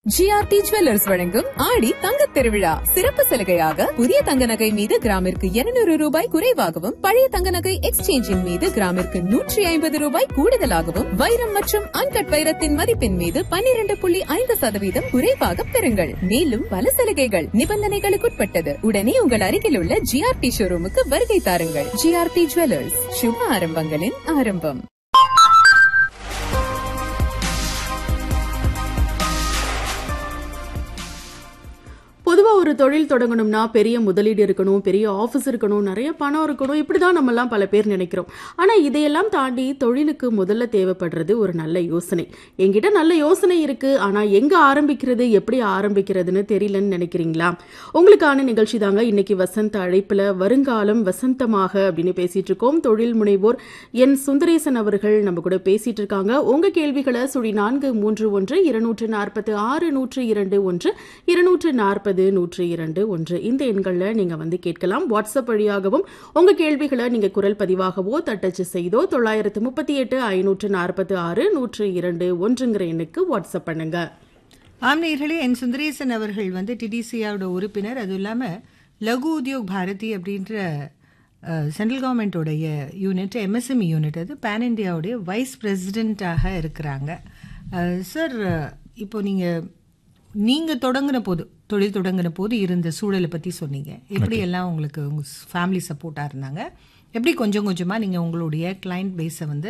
GRT jewellers வழங்கும் ஆடி தங்கத் திருவிழா சிறப்பு சலுகையாக புதிய தங்க நகை மீது கிராமிற்கு 200 ரூபாய் குறைவாகவும் பழைய தங்க நகை எக்ஸ்சேஞ்சின் மீது கிராமிற்கு நூற்றி ஐம்பது ரூபாய் கூடுதலாகவும் வைரம் மற்றும் அன்கட் வைரத்தின் மதிப்பின் மீது 12.5% புள்ளி ஐந்து சதவீதம் குறைவாக பெறுங்கள் மேலும் பல சலுகைகள் நிபந்தனைகளுக்குட்பட்டது உடனே உங்கள் அருகில் உள்ள ஜிஆர்டி ஷோரூமுக்கு வருகை தாருங்கள் ஜிஆர்டி ஜுவல்லர்ஸ் சுப ஆரம்பங்களின் ஆரம்பம் பொதுவாக ஒரு தொழில் தொடங்கணும்னா பெரிய முதலீடு இருக்கணும் பெரிய ஆஃபீஸ் இருக்கணும் நிறைய பணம் இருக்கணும் இப்படி தான் நம்மலாம் பல பேர் நினைக்கிறோம் ஆனால் இதையெல்லாம் தாண்டி தொழிலுக்கு முதல்ல தேவைப்படுறது ஒரு நல்ல யோசனை என்கிட்ட நல்ல யோசனை இருக்கு ஆனால் எங்கே ஆரம்பிக்கிறது எப்படி ஆரம்பிக்கிறதுன்னு தெரியலன்னு நினைக்கிறீங்களா உங்களுக்கான நிகழ்ச்சி தாங்க இன்னைக்கு வசந்த அழைப்பில் வருங்காலம் வசந்தமாக அப்படின்னு பேசிட்டு இருக்கோம் தொழில் முனைவோர் என் சுந்தரேசன் அவர்கள் நம்ம கூட பேசிட்டு இருக்காங்க உங்க கேள்விகளை சுழி நான்கு மூன்று ஒன்று இருநூற்று நாற்பத்து ஆறு நூற்று இரண்டு ஒன்று இருநூற்று நாற்பது நூற்று இரண்டு ஒன்று இந்த எண்களில் நீங்க வந்து கேட்கலாம் வாட்ஸ்அப் வழியாகவும் உங்க கேள்விகளை நீங்க குரல் பதிவாகவோ தட்டச்சு செய்தோ தொள்ளாயிரத்து முப்பத்தி எட்டு ஐநூற்று நாற்பத்தி ஆறு நூற்று இரண்டு ஒன்றுங்கிற எண்ணுக்கு வாட்ஸ்அப் பண்ணுங்க ஆம்நேயர்களே என் சுந்தரேசன் அவர்கள் வந்து டிடிசியோட உறுப்பினர் அதுவும் இல்லாமல் லகு உத்யோக் பாரதி அப்படின்ற சென்ட்ரல் கவர்மெண்ட்டோடைய யூனிட் எம்எஸ்எம்இ யூனிட் அது பேன் இண்டியாவுடைய வைஸ் பிரசிடெண்ட்டாக இருக்கிறாங்க சார் இப்போ நீங்கள் நீங்கள் தொடங்கின போது தொழில் தொடங்கின போது இருந்த சூழலை பற்றி சொன்னீங்க எப்படி எல்லாம் உங்களுக்கு உங்கள் ஃபேமிலி சப்போர்ட்டாக இருந்தாங்க எப்படி கொஞ்சம் கொஞ்சமாக நீங்கள் உங்களுடைய கிளைண்ட் பேஸை வந்து